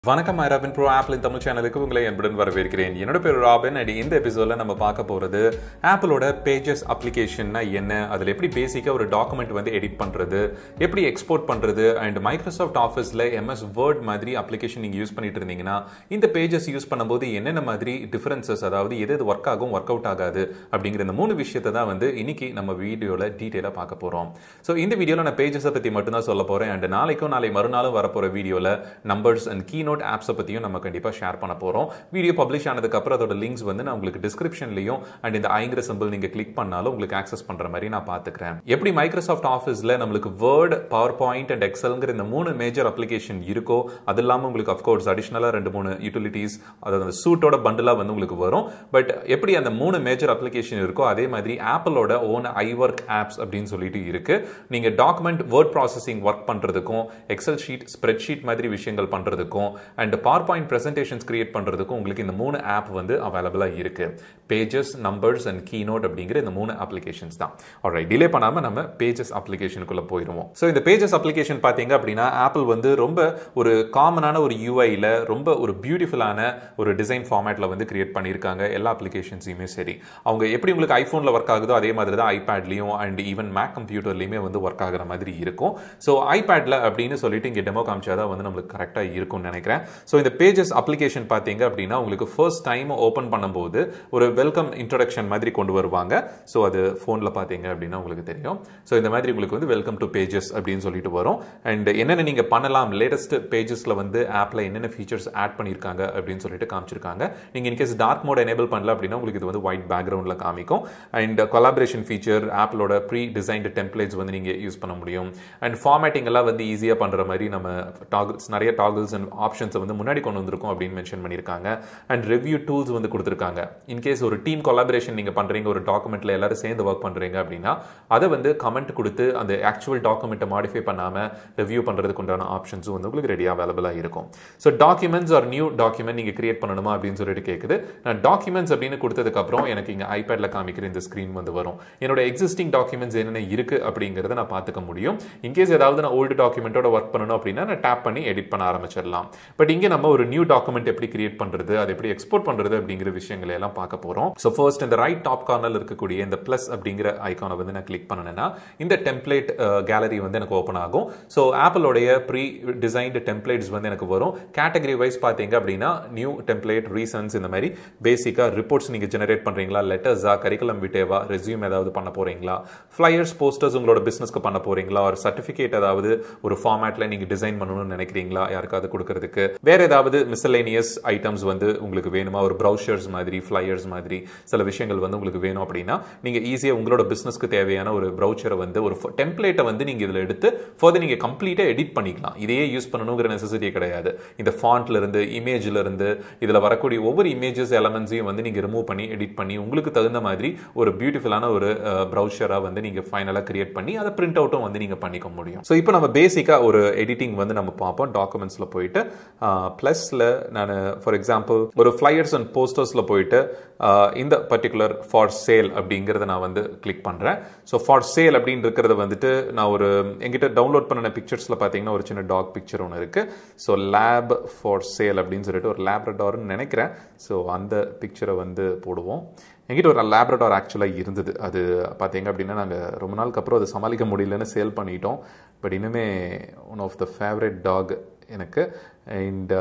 வணக்கம் I Robin bro ஆப்பிளின் தமிழ் சேனலுக்கு உங்களை என்புடன் வரவேற்கிறேன் என்னோட பேர் ராபின் அண்ட் இந்த எபிசோடில் நம்ம பார்க்க போகிறது ஆப்பிளோட பேஜஸ் அப்ளிகேஷன்னா என்ன அதில் எப்படி பேசிக்காக ஒரு டாக்குமெண்ட் வந்து எடிட் பண்ணுறது எப்படி எக்ஸ்போர்ட் பண்ணுறது அண்ட் மைக்ரோசாஃப்ட் ஆஃபீஸில் எம்எஸ் வேர்ட் மாதிரி அப்ளிகேஷன் நீங்கள் யூஸ் பண்ணிட்டு இருந்தீங்கன்னா இந்த பேஜஸ் யூஸ் பண்ணும்போது என்னென்ன மாதிரி டிஃபரன்சஸ் அதாவது எது எது ஒர்க் ஆகும் ஒர்க் அவுட் ஆகாது அப்படிங்கிற இந்த மூணு விஷயத்தை தான் வந்து இன்னைக்கு நம்ம வீடியோவில் டீட்டெயிலாக பார்க்க போகிறோம் ஸோ இந்த வீடியோவில் நான் பேஜஸை பற்றி மட்டும்தான் சொல்ல போகிறேன் அண்ட் நாளைக்கும் நாளை மறுநாளும் வரப்போகிற வீடியோவில் நம்பர்ஸ் அண்ட் கீ நோட் ஆப்ஸை பற்றியும் நம்ம கண்டிப்பாக ஷேர் பண்ண போகிறோம் வீடியோ பப்ளிஷ் ஆனதுக்கப்புறம் அதோட லிங்க்ஸ் வந்து நான் உங்களுக்கு டிஸ்கிரிப்ஷன்லையும் அண்ட் இந்த ஐங்கிற சிம்பிள் நீங்கள் கிளிக் பண்ணாலும் உங்களுக்கு ஆக்சஸ் பண்ணுற மாதிரி நான் பார்த்துக்கிறேன் எப்படி மைக்ரோசாஃப்ட் ஆஃபீஸில் நம்மளுக்கு வேர்ட் பவர் பாயிண்ட் அண்ட் எக்ஸல்ங்கிற இந்த மூணு மேஜர் அப்ளிகேஷன் இருக்கோ அது இல்லாமல் உங்களுக்கு அஃப்கோர்ஸ் அடிஷ்னலாக ரெண்டு மூணு யூட்டிலிட்டிஸ் அதாவது அந்த சூட்டோட பண்டிலாக வந்து உங்களுக்கு வரும் பட் எப்படி அந்த மூணு மேஜர் அப்ளிகேஷன் இருக்கோ அதே மாதிரி ஆப்பிளோட ஓன் ஐ ஒர்க் ஆப்ஸ் அப்படின்னு சொல்லிட்டு இருக்கு நீங்கள் டாக்குமெண்ட் வேர்ட் ப்ராசஸிங் ஒர்க் பண்ணுறதுக்கும் எக்ஸல் ஷீட் ஸ்ப்ரெட் ஷீட் மாதிரி விஷயங்கள் பண்ணுறதுக்கும் and PowerPoint presentations create பண்ணுறதுக்கும் உங்களுக்கு இந்த மூணு ஆப் வந்து அவைலபிளாக இருக்கு Pages Numbers and Keynote அப்படிங்கிற இந்த மூணு அப்ளிகேஷன்ஸ் தான் ஆல்ரைட் டிலே பண்ணாமல் நம்ம பேஜஸ் அப்ளிகேஷனுக்குள்ளே போயிடுவோம் ஸோ இந்த பேஜஸ் அப்ளிகேஷன் பார்த்தீங்க அப்படின்னா ஆப்பிள் வந்து ரொம்ப ஒரு காமனான ஒரு யூஐயில் ரொம்ப ஒரு பியூட்டிஃபுல்லான ஒரு டிசைன் ஃபார்மேட்டில் வந்து கிரியேட் பண்ணியிருக்காங்க எல்லா அப்ளிகேஷன்ஸையுமே சரி அவங்க எப்படி உங்களுக்கு ஐஃபோனில் ஒர்க் ஆகுதோ அதே மாதிரி தான் ஐபேட்லையும் அண்ட் ஈவன் மேக் கம்ப்யூட்டர்லையுமே வந்து ஒர்க் ஆகிற மாதிரி இருக்கும் ஸோ ஐபேடில் அப்படின்னு சொல்லிட்டு இங்கே டெமோ காமிச்சா தான் வந்து நம்மளுக்கு கரெக்டாக இருக்கும்னு நினைக்கிறேன் ஸோ இந்த பேஜஸ் அப்ளிகேஷன் பார்த்தீங்க அப்படின்னா உங்களுக்கு ஃபர்ஸ்ட் டைம் ஓப்பன் பண்ணும்போது ஒரு வெல்கம் இன்ட்ரடக்ஷன் மாதிரி கொண்டு வருவாங்க ஸோ அது ஃபோனில் பார்த்தீங்க அப்படின்னா உங்களுக்கு தெரியும் ஸோ இந்த மாதிரி உங்களுக்கு வந்து வெல்கம் டு பேஜஸ் அப்படின்னு சொல்லிட்டு வரும் அண்ட் என்னென்ன நீங்கள் பண்ணலாம் லேட்டஸ்ட் பேஜஸில் வந்து ஆப்பில் என்னென்ன ஃபீச்சர்ஸ் ஆட் பண்ணியிருக்காங்க அப்படின்னு சொல்லிட்டு காமிச்சிருக்காங்க நீங்கள் இன்கேஸ் டார்க் மோட் எனேபிள் பண்ணல அப்படின்னா உங்களுக்கு இது வந்து ஒயிட் பேக்ரவுண்டில் காமிக்கும் அண்ட் கொலாபரேஷன் ஃபீச்சர் ஆப்பிளோட ப்ரீ டிசைன்டு டெம்ப்ளேட்ஸ் வந்து நீங்கள் யூஸ் பண்ண முடியும் அண்ட் ஃபார்மேட்டிங் எல்லாம் வந்து ஈஸியாக பண்ணுற மாதிரி நம்ம டாகிள்ஸ் நிறைய டாகிள்ஸ் அண்ட் ஆப்ஷன்ஸை வந்து முன்னாடி கொண்டு வந்திருக்கோம் அப்படின்னு மென்ஷன் பண்ணியிருக்காங்க அண்ட் ரிவ்யூ டூல்ஸ் வந்து கொடுத்துருக்காங்க இன்கேஸ் ஒரு டீம் கொலாபரேஷன் நீங்கள் பண்ணுறீங்க ஒரு டாக்குமெண்ட்டில் எல்லாரும் சேர்ந்து ஒர்க் பண்ணுறீங்க அப்படின்னா அதை வந்து கமெண்ட் கொடுத்து அந்த ஆக்சுவல் டாக்குமெண்ட்டை மாடிஃபை பண்ணாமல் ரிவ்யூ பண்ணுறதுக்கு உண்டான ஆப்ஷன்ஸும் வந்து உங்களுக்கு ரெடியாக அவைலபிளாக இருக்கும் so documents or new document நீங்கள் கிரியேட் பண்ணணுமா அப்படின்னு சொல்லிட்டு கேட்குது நான் டாக்குமெண்ட்ஸ் அப்படின்னு கொடுத்ததுக்கப்புறம் எனக்கு இங்கே ஐபேடில் காமிக்கிற இந்த ஸ்க்ரீன் வந்து வரும் என்னோட எக்ஸிஸ்டிங் டாக்குமெண்ட்ஸ் என்னென்ன இருக்குது அப்படிங்கிறத நான் பார்த்துக்க முடியும் இன்கேஸ் ஏதாவது நான் ஓல்டு டாக்குமெண்ட்டோட ஒர்க் பண்ணணும் அப்படின்னா நான் டேப் பண்ணி எடிட் பண்ண ஆரம்பிச்சிடலாம் பட் இங்கே நம்ம ஒரு நியூ டாக்குமெண்ட் எப்படி கிரியேட் பண்ணுறது அதை எப்படி எக்ஸ்போர்ட் பண்ணுறது அப்படிங்கிற விஷயங்களை எல்லாம் பார்க்க போகிறோம் ஸோ ஃபர்ஸ்ட் இந்த ரைட் டாப் கார்னரில் இருக்கக்கூடிய இந்த ப்ளஸ் அப்படிங்கிற ஐக்கானை வந்து நான் கிளிக் பண்ணேன்னா இந்த டெம்ப்ளேட் கேலரி வந்து எனக்கு ஓப்பன் ஆகும் ஸோ ஆப்பிளோடைய ப்ரீ டிசைன்டு டெம்ப்ளேட்ஸ் வந்து எனக்கு வரும் கேட்டகரி வைஸ் பார்த்தீங்க அப்படின்னா நியூ டெம்ப்ளேட் ரீசன்ஸ் இந்த மாதிரி பேசிக்காக ரிப்போர்ட்ஸ் நீங்கள் ஜெனரேட் பண்ணுறீங்களா லெட்டர்ஸா கரிக்குலம் விட்டேவா ரெசியூம் ஏதாவது பண்ண போகிறீங்களா ஃப்ளையர்ஸ் போஸ்டர்ஸ் உங்களோட பிஸ்னஸ்க்கு பண்ண போகிறீங்களா ஒரு சர்டிஃபிகேட் ஏதாவது ஒரு ஃபார்மேட்டில் நீங்கள் டிசைன் பண்ணணும்னு நினைக்கிறீங்களா யாருக்காவது கொடுக்கறதுக்கு வேற ஏதாவது மிஸ்லேனியஸ் ஐட்டம்ஸ் வந்து உங்களுக்கு வேணுமா ஒரு ப்ரௌஷர்ஸ் மாதிரி ஃப்ளையர்ஸ் மாதிரி சில விஷயங்கள் வந்து உங்களுக்கு வேணும் அப்படின்னா நீங்கள் ஈஸியாக உங்களோட பிஸ்னஸ்க்கு தேவையான ஒரு ப்ரௌச்சரை வந்து ஒரு டெம்ப்ளேட்டை வந்து நீங்கள் இதில் எடுத்து ஃபர்தர் நீங்கள் கம்ப்ளீட்டாக எடிட் பண்ணிக்கலாம் இதையே யூஸ் பண்ணணுங்கிற நெசசிட்டியே கிடையாது இந்த ஃபாண்ட்ல இருந்து இமேஜ்ல இருந்து இதில் வரக்கூடிய ஒவ்வொரு இமேஜஸ் எலமெண்ட்ஸையும் வந்து நீங்கள் ரிமூவ் பண்ணி எடிட் பண்ணி உங்களுக்கு தகுந்த மாதிரி ஒரு பியூட்டிஃபுல்லான ஒரு ப்ரௌச்சராக வந்து நீங்கள் ஃபைனலாக கிரியேட் பண்ணி அதை பிரிண்ட் அவுட்டும் வந்து நீங்கள் பண்ணிக்க முடியும் ஸோ இப்போ நம்ம பேசிக்காக ஒரு எடிட்டிங் வந்து நம்ம பார்ப்போம் டாக்குமெண்ட்ஸில் போயிட்டு ப்ளஸில் நான் ஃபார் எக்ஸாம்பிள் ஒரு ஃப்ளையர்ஸ் அண்ட் போஸ்டர்ஸில் போயிட்டு இந்த பர்டிகுலர் ஃபார் சேல் அப்படிங்கிறத நான் வந்து கிளிக் பண்ணுறேன் ஸோ ஃபார் சேல் அப்படின்னு இருக்கிறத வந்துட்டு நான் ஒரு எங்கிட்ட டவுன்லோட் பண்ணின பிக்சர்ஸில் பார்த்தீங்கன்னா ஒரு சின்ன டாக் பிக்சர் ஒன்று இருக்குது ஸோ லேப் ஃபார் சேல் அப்படின்னு சொல்லிட்டு ஒரு லேப்ரடார்னு நினைக்கிறேன் ஸோ அந்த பிக்சரை வந்து போடுவோம் எங்கிட்ட ஒரு லேப்ரடார் ஆக்சுவலாக இருந்தது அது பார்த்தீங்க அப்படின்னா நாங்கள் ரொம்ப நாளுக்கு அப்புறம் அதை சமாளிக்க முடியலன்னு சேல் பண்ணிட்டோம் பட் இன்னுமே one of the favourite doc எனக்கு அண்ட்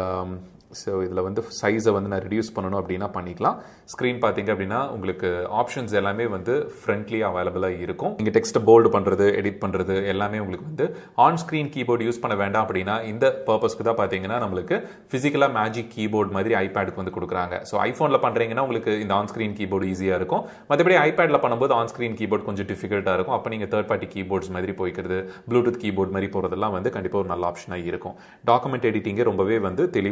ஸோ இதில் வந்து சைஸை வந்து நான் ரிடியூஸ் பண்ணணும் அப்படின்னா பண்ணிக்கலாம் ஸ்க்ரீன் பார்த்தீங்க அப்படின்னா உங்களுக்கு ஆப்ஷன்ஸ் எல்லாமே வந்து ஃப்ரண்ட்லி அவைலபிளாக இருக்கும் நீங்கள் டெக்ஸ்ட்டை போல்டு பண்ணுறது எடிட் பண்ணுறது எல்லாமே உங்களுக்கு வந்து ஆன் ஸ்க்ரீன் கீபோர்டு யூஸ் பண்ண வேண்டாம் அப்படின்னா இந்த பர்பஸ்க்கு தான் பார்த்தீங்கன்னா நம்மளுக்கு ஃபிசிக்கலாக மேஜிக் கீபோர்டு மாதிரி ஐபேடுக்கு வந்து கொடுக்குறாங்க ஸோ ஐஃபோனில் பண்ணுறீங்கன்னா உங்களுக்கு இந்த ஆன் ஸ்க்ரீன் கீபோர்டு ஈஸியாக இருக்கும் மற்றபடி ஐபேடில் பண்ணும்போது ஆன் ஸ்க்ரீன் கீபோர்டு கொஞ்சம் டிஃபிகல்ட்டாக இருக்கும் அப்போ நீங்கள் தேர்ட் பார்ட்டி கீபோர்ட்ஸ் மாதிரி போய்க்கிறது ப்ளூடூத் கீபோர்ட் மாதிரி போகிறதெல்லாம் வந்து கண்டிப்பாக ஒரு நல்ல ஆப்ஷனாக இருக்கும் டாக்குமெண்ட் எடிட்டிங்கே ரொம்பவே வந்து தெளிவாக பண்ணுறது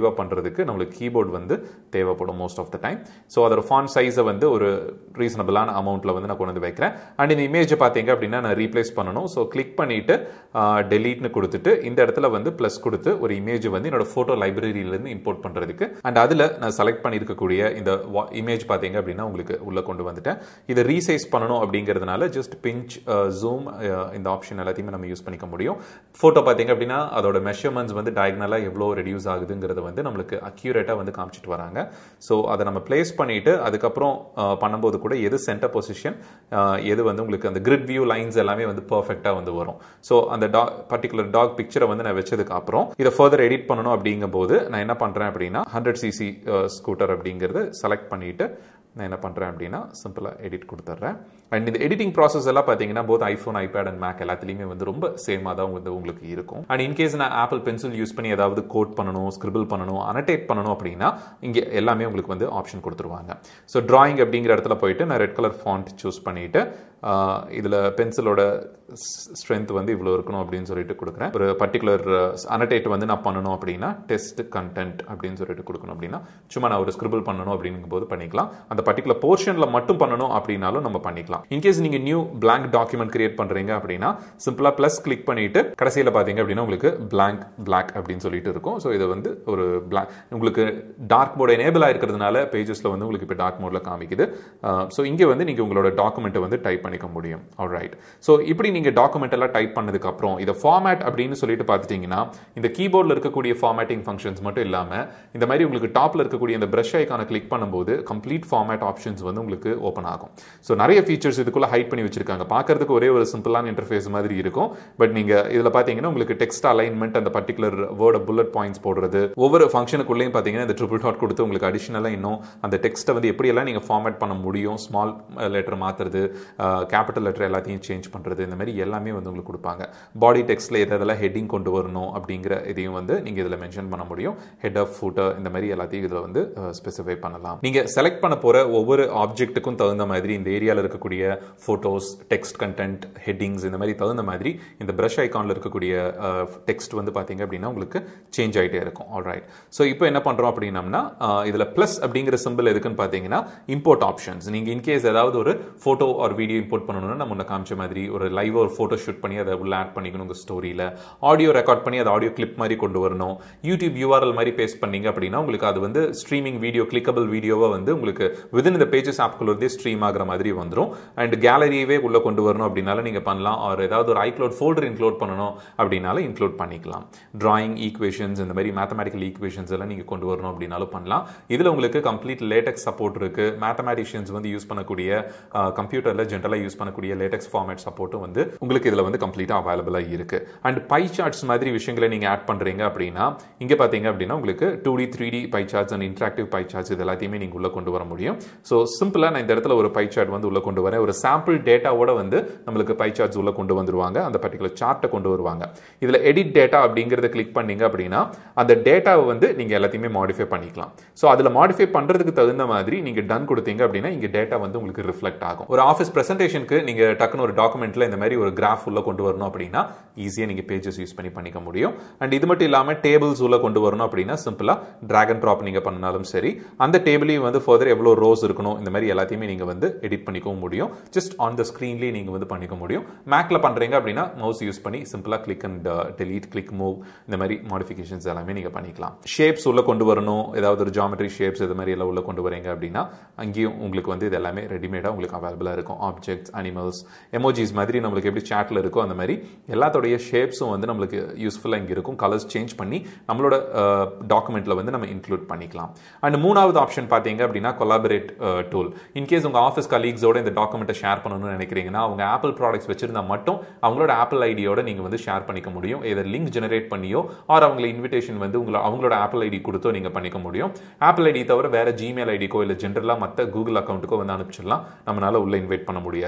பண்ணுறதுக்கு நம்மளுக்கு கீபோர்டு வந்து தேவைப்படும் most of the time so அதோட ஃபான் சைஸை வந்து ஒரு ரீசனபிளான அமௌண்ட்டில் வந்து நான் கொண்டு வந்து வைக்கிறேன் அண்ட் இந்த இமேஜை பார்த்தீங்க அப்படின்னா நான் ரீப்ளேஸ் பண்ணணும் ஸோ கிளிக் பண்ணிவிட்டு டெலீட்னு கொடுத்துட்டு இந்த இடத்துல வந்து ப்ளஸ் கொடுத்து ஒரு இமேஜ் வந்து என்னோட ஃபோட்டோ லைப்ரரியிலேருந்து இம்போர்ட் பண்ணுறதுக்கு அண்ட் அதில் நான் செலக்ட் பண்ணியிருக்கக்கூடிய இந்த இமேஜ் பார்த்தீங்க அப்படின்னா உங்களுக்கு உள்ளே கொண்டு வந்துட்டேன் இதை ரீசைஸ் பண்ணணும் அப்படிங்கிறதுனால ஜஸ்ட் பிஞ்ச் ஜூம் இந்த ஆப்ஷன் எல்லாத்தையுமே நம்ம யூஸ் பண்ணிக்க முடியும் ஃபோட்டோ பார்த்தீங்க அப்படின்னா அதோட மெஷர்மெண்ட்ஸ் வந்து டயக்னலாக எவ்வளோ ரெடியூஸ் ஆகுதுங்கிறத வந்து நம்மளுக்கு அக்யூரேட்டாக வந்து காமிச்சிட்டு வராங்க ஸோ அதை நம்ம பிளேஸ் பண்ணிட்டு அதுக்கப்புறம் பண்ணும்போது கூட எது சென்டர் பொசிஷன் எது வந்து உங்களுக்கு அந்த கிரிட் வியூ லைன்ஸ் எல்லாமே வந்து பர்ஃபெக்டாக வந்து வரும் ஸோ அந்த டாக் பர்டிகுலர் டாக் பிக்சரை வந்து நான் வச்சதுக்கு அப்புறம் இதை ஃபர்தர் எடிட் பண்ணணும் அப்படிங்கும் போது நான் என்ன பண்ணுறேன் அப்படின்னா ஹண்ட்ரட் சிசி ஸ்கூட்டர் அப்படிங்கிறது செலக்ட் பண்ணிட்டு நான் என்ன பண்ணுறேன் அப்படின்னா சிம்பிளாக எடிட் கொடுத்துட்றேன் அண்ட் இந்த எடிட்டிங் ப்ராசஸ் எல்லாம் பார்த்தீங்கன்னா both iPhone iPad and Mac எல்லாத்துலேயுமே வந்து ரொம்ப சேமாக தான் வந்து உங்களுக்கு இருக்கும் அண்ட் இன்கேஸ் நான் ஆப்பிள் பென்சில் யூஸ் பண்ணி ஏதாவது கோட் பண்ணணும் ஸ்கிரிபிள் பண்ணணும் அனடேட் பண்ணணும் அப்படின்னா இங்கே எல்லாமே உங்களுக்கு வந்து ஆப்ஷன் கொடுத்துருவாங்க ஸோ டிராயிங் அப்படிங்கிற இடத்துல போயிட்டு நான் ரெட் கலர் ஃபாண்ட் சூஸ் பண்ணிவிட்டு இதில் பென்சிலோட ஸ்ட்ரென்த் வந்து இவ்வளோ இருக்கணும் அப்படின்னு சொல்லிட்டு கொடுக்குறேன் ஒரு பர்டிகுலர் அனடேட் வந்து நான் பண்ணணும் அப்படின்னா டெஸ்ட் கண்டென்ட் அப்படின்னு சொல்லிட்டு கொடுக்கணும் அப்படின்னா சும்மா நான் ஒரு ஸ்கிரிபிள் பண்ணணும் அப்படிங்கும் போது பண்ணிக்கலாம் அந்த பர்டிகுலர் போர்ஷனில் மட்டும் பண்ணணும் அப்படின்னாலும் நம்ம பண்ணிக்கலாம் இன்கேஸ் நீங்கள் நியூ பிளாங்க் டாக்குமெண்ட் கிரியேட் பண்ணுறீங்க அப்படின்னா சிம்பிளாக ப்ளஸ் கிளிக் பண்ணிட்டு கடைசியில் பார்த்தீங்க அப்படின்னா உங்களுக்கு பிளாங்க் பிளாக் அப்படின்னு சொல்லிட்டு இருக்கும் ஸோ இதை வந்து ஒரு பிளாக் உங்களுக்கு டார்க் மோட் எனேபிள் ஆயிருக்கிறதுனால பேஜஸில் வந்து உங்களுக்கு இப்போ டார்க் மோடில் காமிக்குது ஸோ இங்கே வந்து நீங்கள் உங்களோட டாக்குமெண்ட்டை வந்து டைப் பண்ணிக்க முடியும் ஆல் ரைட் ஸோ இப்படி நீங்கள் டாக்குமெண்ட் எல்லாம் டைப் பண்ணதுக்கு அப்புறம் இதை ஃபார்மேட் அப்படின்னு சொல்லிட்டு பார்த்துட்டீங்கன்னா இந்த கீபோர்டில் இருக்கக்கூடிய ஃபார்மேட்டிங் ஃபங்க்ஷன்ஸ் மட்டும் இல்லாமல் இந்த மாதிரி உங்களுக்கு டாப்பில் இருக்கக்கூடிய இந்த ப்ரஷ் ஐக்கான கிளிக் பண்ணும்போது கம்ப்ளீட் ஃபார்மேட் ஆப்ஷன்ஸ் வந்து உங்களுக்கு ஓப்பன் ஆகும் ஸோ நிறைய ஃபீச்சர்ஸ் இதுக்குள்ள ஹைட் பண்ணி வச்சிருக்காங்க பார்க்கறதுக்கு ஒரே ஒரு சிம்பிளான இன்டர்ஃபேஸ் மாதிரி இருக்கும் பட் நீங்கள் இதில் பார்த்தீங்கன்னா உங்களுக்கு டெக்ஸ்ட் அலைன்மெண்ட் அந்த பர்டிகுலர் வேர்டை புல்லட் பாயிண்ட்ஸ் போடுறது ஒவ்வொரு ஃபங்க்ஷனுக்குள்ளேயும் பார்த்தீங்கன்னா இந்த ட்ரிபிள் டாட் கொடுத்து உங்களுக்கு அடிஷனலாக இன்னும் அந்த டெக்ஸ்ட்டை வந்து எப்படியெல்லாம் நீங்கள் ஃபார்மேட் பண்ண முடியும் ஸ்மால் லெட்டர் மாற்றுறது கேபிட்டல் லெட்டர் எல்லாத்தையும் சேஞ்ச் பண்ணுறது இந்த மாதிரி எல்லாமே வந்து உங்களுக்கு கொடுப்பாங்க பாடி டெக்ஸ்ட்டில் எதெல்லாம் ஹெட்டிங் கொண்டு வரணும் அப்படிங்கிற இதையும் வந்து நீங்கள் இதில் மென்ஷன் பண்ண முடியும் ஹெட் ஆஃப் ஃபூட்டர் இந்த மாதிரி எல்லாத்தையும் இதில் வந்து ஸ்பெசிஃபை பண்ணலாம் நீங்கள் செலக்ட் பண்ண போகிற ஒவ்வொரு ஆப்ஜெக்ட்டுக்கும் தகுந்த மாதிரி இந்த ஏரியாவில் இருக்கக்கூடிய ஃபோட்டோஸ் டெக்ஸ்ட் கண்டென்ட் ஹெட்டிங்ஸ் இந்த மாதிரி தகுந்த மாதிரி இந்த ப்ரஷ் ஐக்கானில் இருக்கக்கூடிய டெக்ஸ்ட் வந்து பார்த்தீங்க அப்படின்னா உங்களுக்கு சேஞ்ச் ஆகிட்டே இருக்கும் ஆல்ரைட் ஸோ இப்போ என்ன பண்ணுறோம் அப்படின்னம்னா இதில் ப்ளஸ் அப்படிங்கிற சிம்பிள் எதுக்குன்னு பார்த்தீங்கன்னா இம்போர்ட் ஆப்ஷன்ஸ் நீங்கள் இன்கேஸ் ஏதாவது ஒரு ஃபோட்டோ ஒரு வீடியோ இம்போர்ட் பண்ணணும்னா நம்ம முன்ன காமிச்ச மாதிரி ஒரு லைவ் ஒரு ஃபோட்டோ ஷூட் பண்ணி அதை உள்ள ஆட் பண்ணிக்கணும் உங்கள் ஸ்டோரியில் ஆடியோ ரெக்கார்ட் பண்ணி அதை ஆடியோ கிளிப் மாதிரி கொண்டு வரணும் யூடியூப் யூஆர்எல் மாதிரி பேஸ்ட் பண்ணீங்க அப்படின்னா உங்களுக்கு அது வந்து ஸ்ட்ரீமிங் வீடியோ கிளிக்கபிள் வீடியோவை வந்து உங்களுக்கு விதின் இந்த பேஜஸ் ஆப்குள்ள இருந்தே ஸ்ட்ரீம் ஆகிற மாதிரி வந்துடும் அண்ட் கேலரியவே உள்ள கொண்டு வரணும் அப்படின்னாலும் நீங்கள் பண்ணலாம் ஒரு ஏதாவது ஒரு ஐக்ளோட் ஃபோல்டர் இன்க்ளூட் பண்ணணும் அப்படின்னாலும் இன்க்ளூட் பண்ணிக்கலாம் டிராயிங் ஈக்குவேஷன்ஸ் இந்த மாதிரி மேத்தமெட்டிக்கல் ஈக்குவேஷன்ஸ் எல்லாம் நீங்கள் கொண்டு வரணும் அப்படின்னாலும் பண்ணலாம் இதில் உங்களுக்கு கம்ப்ளீட் லேட்டெக்ஸ் சப்போர்ட் இருக்கு மேத்தமெட்டிஷியன்ஸ் வந்து யூஸ் பண்ணக்கூடிய கம்ப்யூட்டரில் ஜென்ரலாக யூஸ் பண்ணக்கூடிய லேட்டெக்ஸ் ஃபார்மேட் சப்போர்ட்டும் வந்து உங்களுக்கு இதில் வந்து கம்ப்ளீட்டாக அவைலபிளாக இருக்கு அண்ட் பை சார்ட்ஸ் மாதிரி விஷயங்களை நீங்கள் ஆட் பண்ணுறீங்க அப்படின்னா இங்கே பார்த்தீங்க அப்படின்னா உங்களுக்கு two D three D pie charts and interactive pie charts இது எல்லாத்தையுமே நீங்கள் உள்ள கொண்டு வர முடியும் ஸோ சிம்பிளாக நான் இந்த இடத்துல ஒரு பை சார்ட் வந்து உள்ள கொண்டு வரேன் ஒரு சாம்பிள் டேட்டாவோட வந்து நம்மளுக்கு பை சார்ட்ஸ் உள்ள கொண்டு வந்துருவாங்க அந்த பர்டிகுலர் சார்ட்டை கொண்டு வருவாங்க இதில் எடிட் டேட்டா அப்படிங்கிறத கிளிக் பண்ணீங்க அப்படின்னா அந்த டேட்டாவை வந்து நீங்கள் எல்லாத்தையுமே மாடிஃபை பண்ணிக்கலாம் ஸோ அதில் மாடிஃபை பண்ணுறதுக்கு தகுந்த மாதிரி நீங்கள் டன் கொடுத்தீங்க அப்படின்னா இங்கே டேட்டா வந்து உங்களுக்கு ரிஃப்ளெக்ட் ஆகும் ஒரு ஆஃபீஸ் ப்ரெசன்டேஷனுக்கு நீங்கள் டக்குன்னு ஒரு டாக்குமெண்ட்டில் இந்த மாதிரி ஒரு கிராஃப் உள்ள கொண்டு வரணும் அப்படின்னா ஈஸியாக நீங்கள் பேஜஸ் யூஸ் பண்ணி பண்ணிக்க முடியும் அண்ட் இது மட்டும் இல்லாமல் டேபிள்ஸ் உள்ள கொண்டு வரணும் அப்படின்னா சிம்பிளாக ட்ராக் அண்ட் ட்ராப் நீங்கள் பண்ணாலும் சரி அந்த டேபிளையும் வந்து ஃபர்தர் எவ்வளோ ரோஸ் இருக்கணும் இந்த மாதிரி எல்லாத்தையுமே நீங்கள் வந்து எடிட் பண்ணிக்கவும் முடியும் ஜஸ்ட் ஆன் த ஸ்க்ரீன்லேயே நீங்கள் வந்து பண்ணிக்க முடியும் மேக்கில் பண்ணுறீங்க அப்படின்னா மவுஸ் யூஸ் பண்ணி சிம்பிளாக click and delete click move இந்த மாதிரி மாடிஃபிகேஷன்ஸ் எல்லாமே நீங்கள் பண்ணிக்கலாம் ஷேப்ஸ் உள்ள கொண்டு வரணும் ஏதாவது ஒரு ஜாமெட்ரி ஷேப்ஸ் இது மாதிரி எல்லாம் உள்ள கொண்டு வரீங்க அப்படின்னா அங்கேயும் உங்களுக்கு வந்து இது எல்லாமே ரெடிமேடாக உங்களுக்கு அவைலபிளாக இருக்கும் ஆப்ஜெக்ட்ஸ் அனிமல்ஸ் எமோஜிஸ் மாதிரி நம்மளுக்கு எப்படி சேட்டில் இருக்கோ அந்த மாதிரி எல்லாத்தோடைய ஷேப்ஸும் வந்து நம்மளுக்கு யூஸ்ஃபுல்லாக இங்கே இருக்கும் கலர்ஸ் சேஞ்ச் பண்ணி நம்மளோட டாக்குமெண்ட்டில் வந்து நம்ம இன்க்ளூட் பண்ணிக்கலாம் அண்ட் மூணாவது ஆப்ஷன் பார்த்தீங்க அப்படின்னா கொலாபரேட் டூல் இன்கேஸ் உங்கள் ஆஃபீஸ் கலீக்ஸோட இந்த டாக்குமெண்ட்டை ஷேர் பண்ணணும்னு நினைக்கிறீங்கன்னா அவங்க ஆப்பிள் ப்ராடக்ட்ஸ் வச்சிருந்தா மட்டும் அவங்களோட ஆப்பிள் ஐடியோட நீங்கள் வந்து ஷேர் பண்ணிக்க முடியும் இதை லிங்க் ஜெனரேட் பண்ணியோ ஆர் அவங்கள இன்விடேஷன் வந்து உங்களை அவங்களோட ஆப்பிள் ஐடி கொடுத்தோ நீங்கள் பண்ணிக்க முடியும் ஆப்பிள் ஐடி தவிர வேற ஜிமெயில் ஐடிக்கோ இல்லை ஜென்ரலாக மற்ற கூகுள் அக்கௌண்ட்டுக்கோ வந்து அனுப்பிச்சிடலாம் நம்மளால உள்ள இன்வைட் பண்ண முடியாது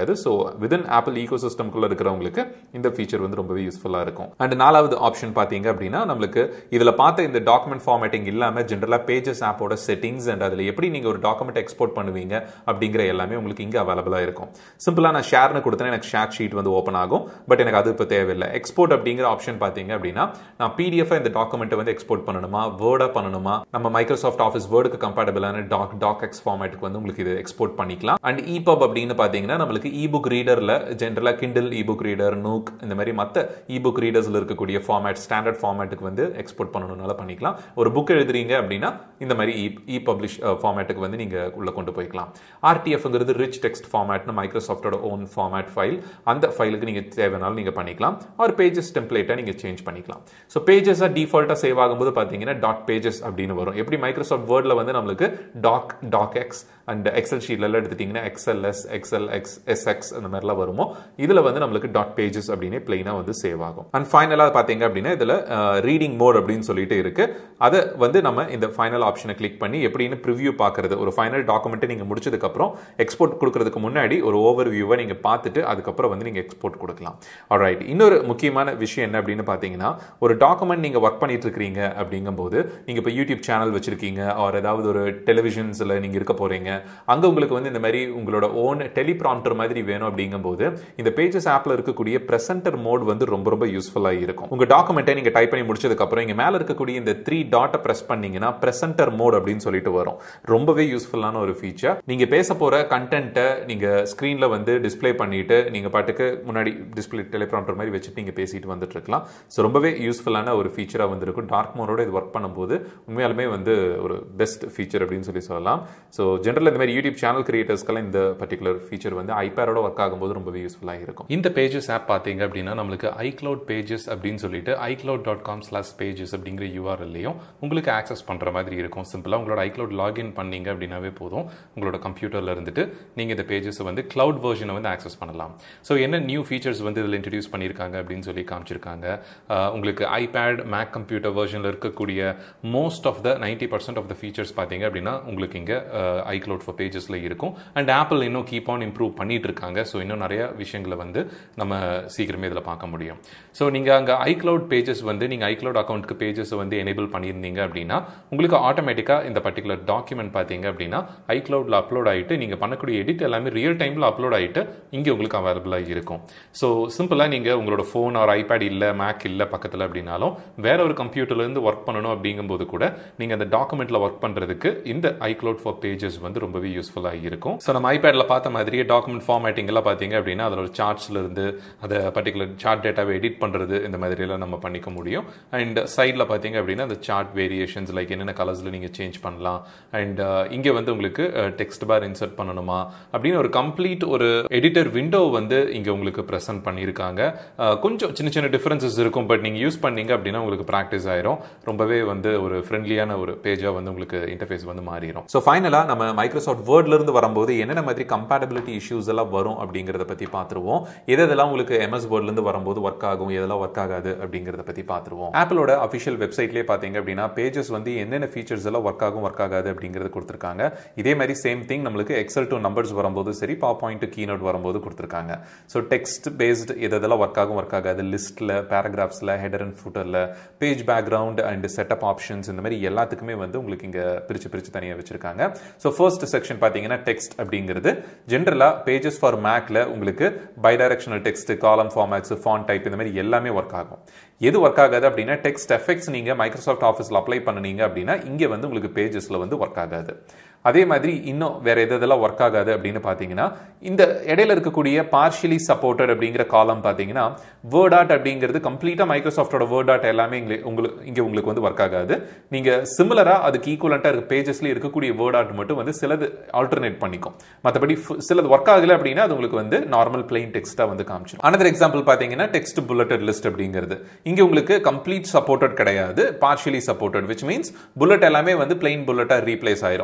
கிடையாது ஸோ விதின் ஆப்பிள் ஈகோ சிஸ்டம்குள்ள இருக்கிறவங்களுக்கு இந்த ஃபீச்சர் வந்து ரொம்பவே யூஸ்ஃபுல்லாக இருக்கும் அண்ட் நாலாவது ஆப்ஷன் பார்த்தீங்க அப்படின்னா நம்மளுக்கு இதில் பார்த்த இந்த டாக்குமெண்ட் ஃபார்மேட்டிங் இல்லாமல் ஜென்ரலாக பேஜஸ் ஆப்போட செட்டிங்ஸ் அண்ட் அதில் எப்படி நீங்கள் ஒரு டாக்குமெண்ட் எக்ஸ்போர்ட் பண்ணுவீங்க அப்படிங்கிற எல்லாமே உங்களுக்கு இங்கே அவைலபிளாக இருக்கும் சிம்பிளாக நான் ஷேர்னு கொடுத்தேன்னா எனக்கு ஷேர் ஷீட் வந்து ஓப்பன் ஆகும் பட் எனக்கு அது இப்போ தேவையில்லை எக்ஸ்போர்ட் அப்படிங்கிற ஆப்ஷன் பார்த்தீங்க அப்படின்னா நான் பிடிஎஃப் இந்த டாக்குமெண்ட்டை வந்து எக்ஸ்போர்ட் பண்ணணுமா வேர்டாக பண்ணணுமா நம்ம மைக்ரோசாஃப்ட் ஆஃபீஸ் வேர்டுக்கு கம்பேட்டபிளான டாக் டாக் எக்ஸ் ஃபார்மேட்டுக்கு வந்து உங்களுக்கு இது எக்ஸ்போர்ட் பண்ணிக்கலாம் அண்ட் இபப் அப்படின்னு பார்த்தீங்கன்னா நம்மளுக்கு இபுக் ரீடரில் ஜென்ரலாக கிண்டில் இபுக் ரீடர் நூக் இந்த மாதிரி மற்ற இபுக் ரீடர்ஸில் இருக்கக்கூடிய ஃபார்மேட் ஸ்டாண்டர்ட் ஃபார்மேட்டுக்கு வந்து எக்ஸ்போர்ட் பண்ணணும்னால பண்ணிக்கலாம் ஒரு புக் எழுதுறீங்க அப்படின்னா இந்த மாதிரி இ பப்ளிஷ் ஃபார்மேட்டுக்கு வந்து நீங்கள் உள்ள கொண்டு போய்க்கலாம் ஆர்டிஎஃப்ங்கிறது ரிச் டெக்ஸ்ட் ஃபார்மேட்னு மைக்ரோசாஃப்டோட ஓன் ஃபார்மேட் ஃபைல் அந்த ஃபைலுக்கு நீங்கள் தேவைனாலும் நீங்கள் பண்ணிக்கலாம் ஒரு பேஜஸ் டெம்ப்ளேட்டை நீங்கள் சேஞ்ச் பண்ணிக்கலாம் ஸோ பேஜஸாக டிஃபால்ட்டாக சேவ் ஆகும்போது பார்த்தீங்கன்னா டாட் பேஜஸ் அப்படின்னு வரும் எப்படி மைக்ரோசாஃப்ட் வேர்டில் வந்து நம்மளுக்கு doc docx and Excel ஷீட்ல எடுத்துட்டிங்கன்னா எக்ஸ்எல்எஸ் எக்ஸ்எல் எக்ஸ் எஸ்எக்ஸ் அந்த மாதிரிலாம் வருமோ இதில் வந்து நம்மளுக்கு டாட் பேஜஸ் அப்படின்னே பிளெயினாக வந்து சேவ் ஆகும் அண்ட் ஃபைனலாக பார்த்தீங்க அப்படின்னா இதில் ரீடிங் மோட் அப்படின்னு சொல்லிட்டு இருக்கு அதை வந்து நம்ம இந்த ஃபைனல் ஆப்ஷனை கிளிக் பண்ணி எப்படின்னு ப்ரிவ்யூ பார்க்கறது ஒரு ஃபைனல் டாக்குமெண்ட்டை நீங்கள் முடிச்சதுக்கப்புறம் எக்ஸ்போர்ட் கொடுக்கறதுக்கு முன்னாடி ஒரு ஓவர் வியூவை நீங்கள் பார்த்துட்டு அதுக்கப்புறம் வந்து நீங்கள் எக்ஸ்போர்ட் கொடுக்கலாம் ஆல்ரைட் இன்னொரு முக்கியமான விஷயம் என்ன அப்படின்னு பார்த்தீங்கன்னா ஒரு டாக்குமெண்ட் நீங்கள் ஒர்க் பண்ணிட்டு இருக்கிறீங்க அப்படிங்கும்போது நீங்கள் இப்போ யூடியூப் சேனல் வச்சிருக்கீங்க ஆர் ஏதாவது ஒரு டெலிவிஷன்ஸில் நீங்கள் இருக்க போகிறீங்க அங்கே உங்களுக்கு வந்து இந்த மாதிரி உங்களோட ஓன் டெலிப்ராம்டர் மாதிரி வேணும் அப்படிங்கும்போது இந்த பேஜஸ் ஆப்பில் இருக்கக்கூடிய ப்ரெசென்டர் மோட் வந்து ரொம்ப ரொம்ப யூஸ்ஃபுல்லாக இருக்கும் உங்கள் டாக்குமெண்ட்டை நீங்கள் டைப் பண்ணி முடிச்சதுக்கப்புறம் இங்கே மேலே இருக்கக்கூடிய இந்த த்ரீ டாட்டை ப்ரெஸ் பண்ணீங்கன்னா ப்ரெசென்டர் மோட் அப்படின்னு சொல்லிட்டு வரும் ரொம்பவே யூஸ்ஃபுல்லான ஒரு ஃபீச்சர் நீங்கள் பேச போகிற கண்டென்ட்டை நீங்கள் ஸ்க்ரீனில் வந்து டிஸ்ப்ளே பண்ணிட்டு நீங்கள் பாட்டுக்கு முன்னாடி டிஸ்பிளே டெலிப்ராம்டர் மாதிரி வச்சுட்டு நீங்கள் பேசிட்டு வந்துட்டு இருக்கலாம் ஸோ ரொம்பவே யூஸ்ஃபுல்லான ஒரு ஃபீச்சராக வந்திருக்கும் டார்க் மோடோட இது ஒர்க் பண்ணும்போது உண்மையாலுமே வந்து ஒரு பெஸ்ட் ஃபீச்சர் அப்படின்னு சொல்லி சொல்லலாம் ஸோ ஜென்ரல் இந்த மாதிரி யூடியூப் சேனல் கிரியேட்டர்ஸ்க்கெல்லாம் இந்த பர்டிகுலர் ஃபீச்சர் வந்து ஐபேடோட ஒர்க் ஆகும்போது ரொம்பவே யூஸ்ஃபுல்லாக இருக்கும் இந்த பேஜஸ் ஆப் பார்த்தீங்க அப்படின்னா நம்மளுக்கு ஐக்ளவுட் பேஜஸ் அப்படின்னு சொல்லிட்டு iCloud dot com slash Pages அப்படிங்கிற யூஆர்எல்லையும் உங்களுக்கு ஆக்சஸ் பண்ணுற மாதிரி இருக்கும் சிம்பிளாக உங்களோட ஐக்ளவுட் லாகின் பண்ணீங்க அப்படின்னாவே போதும் உங்களோட கம்ப்யூட்டரில் இருந்துட்டு நீங்கள் இந்த பேஜஸை வந்து கிளவுட் வெர்ஷனை வந்து ஆக்சஸ் பண்ணலாம் ஸோ என்ன நியூ ஃபீச்சர்ஸ் வந்து இதில் இன்ட்ரடியூஸ் பண்ணியிருக்காங்க அப்படின்னு சொல்லி காமிச்சிருக்காங்க உங்களுக்கு ஐபேட் மேக் கம்ப்யூட்டர் வெர்ஷனில் இருக்கக்கூடிய most of the ninety percent of the features பார்த்தீங்க அப்படின்னா உங்களுக்கு இங்கே ஐக்ளவுட் ஃபார் பேஜஸில் இருக்கும் அண்ட் ஆப்பிள் இன்னும் கீப் ஆன் இம்ப்ரூவ் பண்ணிட்டு இருக்காங்க ஸோ இன்னும் நிறைய விஷயங்களை வந்து நம்ம சீக்கிரமே இதில் பார்க்க முடியும் ஸோ நீங்கள் அங்கே ஐக்ளவுட் பேஜஸ் வந்து நீங்கள் ஐக்ளவுட் அக்கௌண்ட்டுக்கு பேஜஸ் வந்து எனேபிள் பண்ணியிருந்தீங்க அப்படின்னா உங்களுக்கு ஆட்டோமேட்டிக்காக இந்த பர்டிகுலர் டாக்குமெண்ட் பார்த்தீங்க அப்படின்னா ஐக்ளவுடில் அப்லோட் ஆகிட்டு நீங்கள் பண்ணக்கூடிய எடிட் எல்லாமே ரியல் டைமில் அப்லோட் ஆகிட்டு இங்கே உங்களுக்கு அவைலபிளாக இருக்கும் ஸோ சிம்பிளாக நீங்கள் உங்களோட ஃபோன் ஒரு ஐபேட் இல்லை மேக் இல்லை பக்கத்தில் அப்படின்னாலும் வேற ஒரு கம்ப்யூட்டர்லேருந்து ஒர்க் பண்ணணும் அப்படிங்கும்போது கூட நீங்கள் அந்த டாக்குமெண்ட்டில் ஒர்க் பண்ணுறதுக்கு இந்த ஐக்ளவுட் ஃபார் பேஜஸ் வந்து ரொம்பவே யூஸ்ஃபுல்லாக இருக்கும் ஸோ நம்ம ஐபேடில் பார்த்த மாதிரியே டாக்குமெண்ட் ஃபார்மேட்டிங் எல்லாம் பார்த்தீங்க அப்படின்னா அதில் ஒரு சார்ட்ஸ்ல இருந்து அதை பர்டிகுலர் சார்ட் டேட்டாவை எடிட் பண்ணுறது இந்த மாதிரி எல்லாம் நம்ம பண்ணிக்க முடியும் அண்ட் சைடில் பார்த்தீங்க அப்படின்னா அந்த சார்ட் வேரியேஷன்ஸ் லைக் என்னென்ன கலர்ஸில் நீங்கள் சேஞ்ச் பண்ணலாம் அண்ட் இங்கே வந்து உங்களுக்கு டெக்ஸ்ட் பார் இன்சர்ட் பண்ணணுமா அப்படின்னு ஒரு கம்ப்ளீட் ஒரு எடிட்டர் விண்டோ வந்து இங்கே உங்களுக்கு ப்ரெசென்ட் பண்ணியிருக்காங்க கொஞ்சம் சின்ன சின்ன டிஃப்ரென்சஸ் இருக்கும் பட் நீங்கள் யூஸ் பண்ணீங்க அப்படின்னா உங்களுக்கு ப்ராக்டிஸ் ஆயிரும் ரொம்பவே வந்து ஒரு ஃப்ரெண்ட்லியான ஒரு பேஜாக வந்து உங்களுக்கு இன்டர்ஃபேஸ் வந்து மாறிடும் ஸோ ஃபைனலாக நம்ம மைக்ரோசாஃப்ட் வேர்ட்லேருந்து வரும்போது என்னென்ன மாதிரி கம்பேட்டபிலிட்டி இஷ்யூஸ் எல்லாம் வரும் அப்படிங்கிறத பற்றி பார்த்துருவோம் எது எதெல்லாம் உங்களுக்கு எம்எஸ் வேர்ட்லேருந்து வரும்போது ஒர்க் ஆகும் எதெல்லாம் ஒர்க் ஆகாது அப்படிங்கிறத பற்றி பார்த்துருவோம் ஆப்பிளோட அஃபிஷியல் வெப்சைட்லேயே பார்த்தீங்க அப்படின்னா பேஜஸ் வந்து என்னென்ன ஃபீச்சர்ஸ் எல்லாம் ஒர்க் ஆகும் ஒர்க் ஆகாது அப்படிங்கிறது கொடுத்துருக்காங்க இதே மாதிரி சேம் திங் நம்மளுக்கு எக்ஸல் டு நம்பர்ஸ் வரும்போது சரி பா பாயிண்ட் கீ நோட் வரும்போது கொடுத்துருக்காங்க ஸோ டெக்ஸ்ட் பேஸ்டு எது எதெல்லாம் ஒர்க் ஆகும் ஒர்க் ஆகாது லிஸ்ட்டில் பேராகிராஃப்ஸில் ஹெடர் அண்ட் ஃபுட்டரில் page background and setup options இந்த மாதிரி எல்லாத்துக்குமே வந்து உங்களுக்கு இங்கே பிரித்து பிரித்து தனியாக வச்சிருக்காங்க ஸோ ஃபர்ஸ்ட் செக்ஷன் பார்த்தீங்கன்னா டெக்ஸ்ட் அப்படிங்கிறது ஜென்ரலாக பேஜஸ் ஃபார் மேக்கில் உங்களுக்கு bidirectional text column formats font type இந்த மாதிரி எல்லாமே ஒர்க் ஆகும் எது ஒர்க் ஆகாது அப்படின்னா டெக்ஸ்ட் எஃபெக்ட்ஸ் நீங்கள் மைக்ரோசாஃப்ட் ஆஃபீஸில் அப்ளை பண்ணுனீங்க அப்படின்னா இங்கே வந்து உங்களுக்கு பேஜஸில் வந்து ஒர்க் ஆகாது அதே மாதிரி இன்னும் வேற எது எதெல்லாம் ஒர்க் ஆகாது அப்படின்னு பார்த்தீங்கன்னா இந்த இடையில இருக்கக்கூடிய பார்ஷியலி சப்போர்ட்டட் அப்படிங்கிற காலம் பார்த்தீங்கன்னா வேர்ட் ஆர்ட் அப்படிங்கிறது கம்ப்ளீட்டாக மைக்ரோசாஃப்டோட வேர்ட் ஆர்ட் எல்லாமே இங்கே உங்களுக்கு இங்கே உங்களுக்கு வந்து ஒர்க் ஆகாது நீங்கள் சிமிலராக அதுக்கு ஈக்குவலண்ட்டாக இருக்க பேஜஸ்ல இருக்கக்கூடிய வேர்ட் ஆர்ட் மட்டும் வந்து சிலது ஆல்டர்னேட் பண்ணிக்கும் மற்றபடி சிலது ஒர்க் ஆகலை அப்படின்னா அது உங்களுக்கு வந்து நார்மல் பிளெயின் டெக்ஸ்ட்டாக வந்து காமிச்சிடும் அனதர் எக்ஸாம்பிள் பார்த்தீங்கன்னா டெக்ஸ்ட் புல்லட்டட் லிஸ்ட் அப்படிங்கிறது இங்கே உங்களுக்கு கம்ப்ளீட் சப்போர்ட்டட் கிடையாது partially supported which means bullet எல்லாமே வந்து பிளெயின் புல்லட்டாக ரீப்ளேஸ் ஆயிரும் அதில் உங்களுக்கு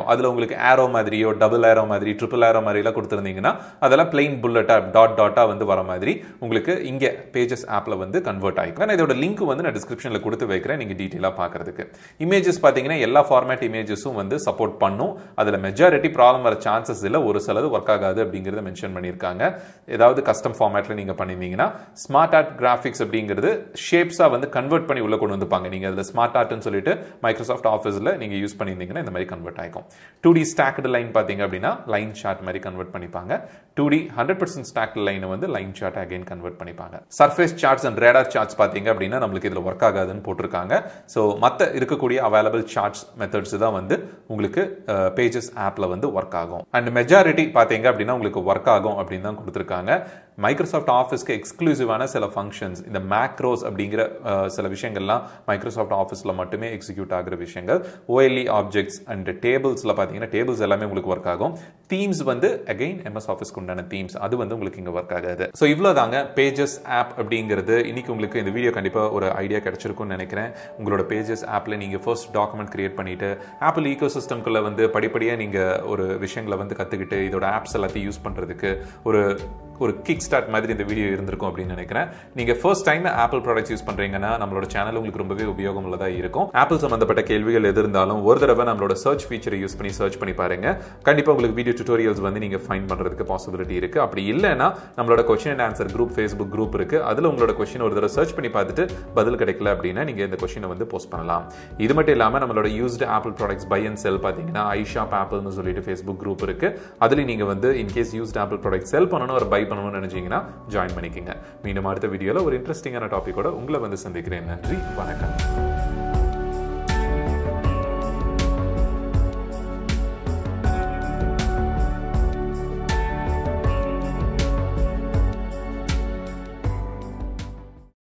உங்களுக்கு ஏரோ மாதிரியோ டபுள் ஏரோ மாதிரி ட்ரிபிள் ஏரோ மாதிரிலாம் கொடுத்துருந்தீங்கன்னா அதெல்லாம் பிளெயின் புல்லட்டா டாட் டாட்டா வந்து வர மாதிரி உங்களுக்கு இங்கே பேஜஸ் ஆப்பில் வந்து கன்வெர்ட் ஆகிக்கும் நான் இதோட லிங்க் வந்து நான் டிஸ்கிரிப்ஷனில் கொடுத்து வைக்கிறேன் நீங்கள் டீட்டெயிலாக பார்க்கறதுக்கு இமேஜஸ் பார்த்தீங்கன்னா எல்லா ஃபார்மேட் இமேஜஸும் வந்து சப்போர்ட் பண்ணும் அதில் மெஜாரிட்டி ப்ராப்ளம் வர சான்சஸ் இல்லை ஒரு சிலது ஒர்க் ஆகாது அப்படிங்கிறத மென்ஷன் பண்ணியிருக்காங்க ஏதாவது கஸ்டம் ஃபார்மேட்டில் நீங்கள் பண்ணியிருந்தீங்கன்னா ஸ்மார்ட் ஆர்ட் கிராஃபிக்ஸ் அப்படிங்கிறது ஷேப்ஸாக வந்து கன்வெர்ட் பண்ணி உள்ள கொண்டு வந்துப்பாங்க நீங்கள் அதில் ஸ்மார்ட் ஆர்ட்னு சொல்லிட்டு மைக்ரோசாஃப்ட் ஆஃபீஸில் நீங்கள் யூஸ் பண்ணியிருந்தீங்கன்னா இந்த மாதிரி கன்வெர்ட் ஆகிக்கும் டூ டி ஸ்டாக்டு லைன் பார்த்தீங்க அப்படின்னா லைன் ஷார்ட் மாதிரி கன்வெர்ட் பண்ணிப்பாங்க two D hundred percent stacked லைனை வந்து லைன் ஷார்ட் அகைன் கன்வெர்ட் பண்ணிப்பாங்க surface charts and radar charts பார்த்தீங்க அப்படின்னா நம்மளுக்கு இதில் ஒர்க் ஆகாதுன்னு போட்டிருக்காங்க ஸோ மற்ற இருக்கக்கூடிய அவைலபிள் சார்ட்ஸ் மெத்தட்ஸ் தான் வந்து உங்களுக்கு பேஜஸ் ஆப்பில் வந்து ஒர்க் ஆகும் அண்ட் மெஜாரிட்டி பார்த்தீங்க அப்படின்னா உங்களுக்கு ஒர்க் ஆகும் அப்படின்னு தான் கொடுத்துருக்காங்க மைக்ரோசாஃப்ட் ஆஃபீஸ்க்கு எக்ஸ்க்ளூசிவான சில ஃபங்க்ஷன்ஸ் இந்த மேக்ரோஸ் அப்படிங்கிற அஹ், சில விஷயங்கள்லாம் மைக்ரோசாஃப்ட் ஆஃபீஸில் மட்டுமே எக்ஸிக்யூட் ஆகிற விஷயங்கள் ஓஎல்இ ஆப்ஜெக்ட்ஸ் அண்ட் டேபிள்ஸில் பார்த்தீங்கன்னா டேபிள்ஸ் எல்லாமே உங்களுக்கு ஒர்க் ஆகும் தீம்ஸ் வந்து அகைன் எம்எஸ் ஆஃபீஸ்க்கு உண்டான தீம்ஸ் அது வந்து உங்களுக்கு இங்கே ஒர்க் ஆகாது ஸோ இவ்வளோ தாங்க பேஜஸ் ஆப் அப்படிங்கிறது இன்னைக்கு உங்களுக்கு இந்த வீடியோ கண்டிப்பாக ஒரு ஐடியா கிடைச்சிருக்கும்னு நினைக்கிறேன் உங்களோட பேஜஸ் ஆப்பில் நீங்கள் ஃபர்ஸ்ட் டாக்குமெண்ட் கிரியேட் பண்ணிட்டு ஆப்பிள் ஈகோ சிஸ்டம்குள்ளே வந்து படிப்படியாக நீங்கள் ஒரு விஷயங்களை வந்து கற்றுக்கிட்டு இதோட ஆப்ஸ் எல்லாத்தையும் யூஸ் பண்ணுறதுக்கு ஒரு ஒரு கிக் ஸ்டார்ட் மாதிரி இந்த வீடியோ இருந்திருக்கும் அப்படின்னு நினைக்கிறேன் நீங்க first time Apple products use பண்றீங்கன்னா நம்மளோட சேனல் உங்களுக்கு ரொம்பவே உபயோகம் உள்ளதா இருக்கும் ஆப்பிள் சம்பந்தப்பட்ட கேள்விகள் எது இருந்தாலும் ஒரு தடவை நம்மளோட சர்ச் ஃபீச்சரை யூஸ் பண்ணி சர்ச் பண்ணி பாருங்க கண்டிப்பா உங்களுக்கு வீடியோ டியூட்டோரியல்ஸ் வந்து நீங்க ஃபைண்ட் பண்றதுக்கு பாசிபிலிட்டி இருக்கு அப்படி இல்லைன்னா நம்மளோட question and answer group Facebook group இருக்கு அதுல உங்களோட கொஸ்டின் ஒரு தடவை சர்ச் பண்ணி பார்த்துட்டு பதில் கிடைக்கல அப்படின்னா நீங்க இந்த கொஸ்டினை வந்து போஸ்ட் பண்ணலாம் இது மட்டும் இல்லாம நம்மளோட used Apple products buy and sell பாத்தீங்கன்னா ஐஷாப் ஆப்பிள்னு சொல்லிட்டு ஃபேஸ்புக் குரூப் இருக்கு அதுல நீங்க வந்து in case used Apple product sell பண்ணணும் ஒரு பை பண்ணணும்னு நினைச்சீங்கன்னா ஜாயின் பண்ணிக்கங்க மீண்டும் அடுத்த வீடியோல ஒரு இன்ட்ரெஸ்டிங்கான டாபிக்கோட உங்களை வந்து சந்திக்கிறேன் நன்றி வணக்கம்